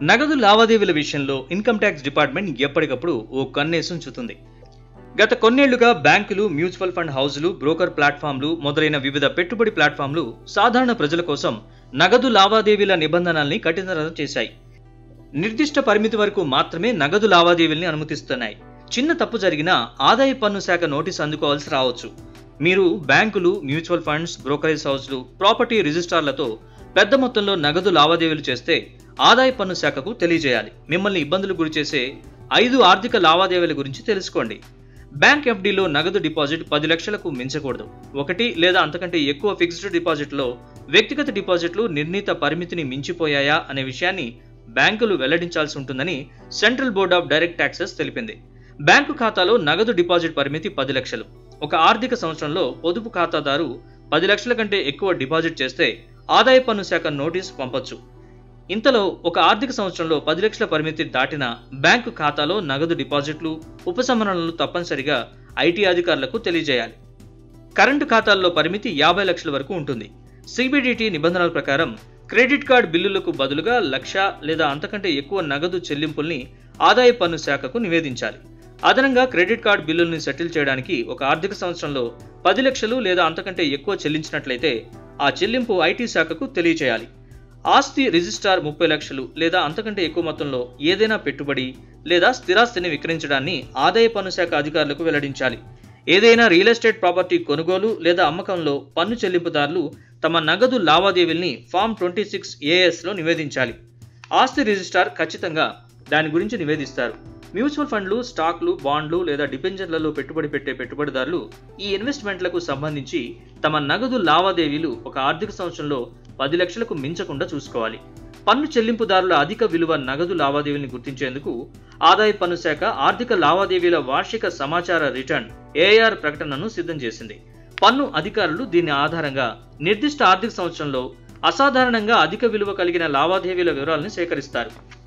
నగదు లావాదేవీల విషయంలో ఇన్కమ్ ట్యాక్స్ డిపార్ట్మెంట్ ఎప్పటికప్పుడు ఓ కన్నేసి ఉంచుతుంది గత కొన్నేళ్లుగా బ్యాంకులు మ్యూచువల్ ఫండ్ హౌజులు బ్రోకర్ ప్లాట్ఫామ్లు మొదలైన వివిధ పెట్టుబడి ప్లాట్ఫామ్లు సాధారణ ప్రజల కోసం నగదు లావాదేవీల నిబంధనల్ని కఠినతరం చేశాయి నిర్దిష్ట పరిమితి వరకు మాత్రమే నగదు లావాదేవీల్ని అనుమతిస్తున్నాయి చిన్న తప్పు జరిగినా ఆదాయ పన్ను శాఖ నోటీస్ అందుకోవాల్సి రావచ్చు మీరు బ్యాంకులు మ్యూచువల్ ఫండ్స్ బ్రోకరేజ్ హౌస్లు ప్రాపర్టీ రిజిస్ట్రార్లతో పెద్ద మొత్తంలో నగదు లావాదేవీలు చేస్తే ఆదాయ పన్ను శాఖకు తెలియజేయాలి మిమ్మల్ని ఇబ్బందులు గురిచేసే ఐదు ఆర్థిక లావాదేవీల గురించి తెలుసుకోండి బ్యాంక్ ఎఫ్డీలో నగదు డిపాజిట్ పది లక్షలకు మించకూడదు ఒకటి లేదా అంతకంటే ఎక్కువ ఫిక్స్డ్ డిపాజిట్లో వ్యక్తిగత డిపాజిట్లు నిర్ణీత పరిమితిని మించిపోయాయా అనే విషయాన్ని బ్యాంకులు వెల్లడించాల్సి ఉంటుందని central board of direct taxes తెలిపింది బ్యాంకు ఖాతాలో నగదు డిపాజిట్ పరిమితి పది లక్షలు ఒక ఆర్థిక సంవత్సరంలో పొదుపు ఖాతాదారు పది లక్షల కంటే ఎక్కువ డిపాజిట్ చేస్తే ఆదాయ పన్ను శాఖ నోటీస్ పంపొచ్చు ఇంతలో ఒక ఆర్థిక సంవత్సరంలో పది లక్షల పరిమితి దాటిన బ్యాంకు ఖాతాలో నగదు డిపాజిట్లు ఉపసంహరణలు తప్పనిసరిగా ఐటీ అధికారులకు తెలియజేయాలి కరెంటు ఖాతాల్లో పరిమితి యాభై లక్షల వరకు ఉంటుంది సిబిడిటి నిబంధనల ప్రకారం క్రెడిట్ కార్డ్ బిల్లులకు బదులుగా లక్ష లేదా అంతకంటే ఎక్కువ నగదు చెల్లింపుల్ని ఆదాయ పన్ను శాఖకు నివేదించాలి అదనంగా క్రెడిట్ కార్డ్ బిల్లుల్ని సెటిల్ చేయడానికి ఒక ఆర్థిక సంవత్సరంలో పది లక్షలు లేదా అంతకంటే ఎక్కువ చెల్లించినట్లయితే ఆ చెల్లింపు ఐటీ శాఖకు తెలియచేయాలి ఆస్తి రిజిస్ట్రార్ ముప్పై లక్షలు లేదా అంతకంటే ఎక్కువ మొత్తంలో ఏదైనా పెట్టుబడి లేదా స్థిరాస్తిని విక్రయించడాన్ని ఆదాయ పన్ను శాఖ అధికారులకు వెల్లడించాలి ఏదైనా రియల్ ఎస్టేట్ ప్రాపర్టీ కొనుగోలు లేదా అమ్మకంలో పన్ను చెల్లింపుదారులు తమ నగదు లావాదేవీల్ని ఫామ్ ట్వంటీ సిక్స్ ఏఎస్లో నివేదించాలి ఆస్తి రిజిస్ట్రార్ ఖచ్చితంగా దాని గురించి నివేదిస్తారు మ్యూచువల్ ఫండ్లు స్టాక్లు బాండ్లు లేదా డిబెంచర్లలో పెట్టుబడి పెట్టే పెట్టుబడిదారులు ఈ ఇన్వెస్ట్మెంట్లకు సంబంధించి తమ నగదు లావాదేవీలు ఒక ఆర్థిక సంవత్సరంలో పది లక్షలకు మించకుండా చూసుకోవాలి పన్ను చెల్లింపుదారుల అధిక విలువ నగదు లావాదేవీలను గుర్తించేందుకు ఆదాయ పన్ను శాఖ ఆర్థిక లావాదేవీల వార్షిక సమాచార రిటర్న్ ఏఆర్ ప్రకటనను సిద్ధం చేసింది పన్ను అధికారులు దీని ఆధారంగా నిర్దిష్ట ఆర్థిక సంవత్సరంలో అసాధారణంగా అధిక విలువ కలిగిన లావాదేవీల వివరాలను సేకరిస్తారు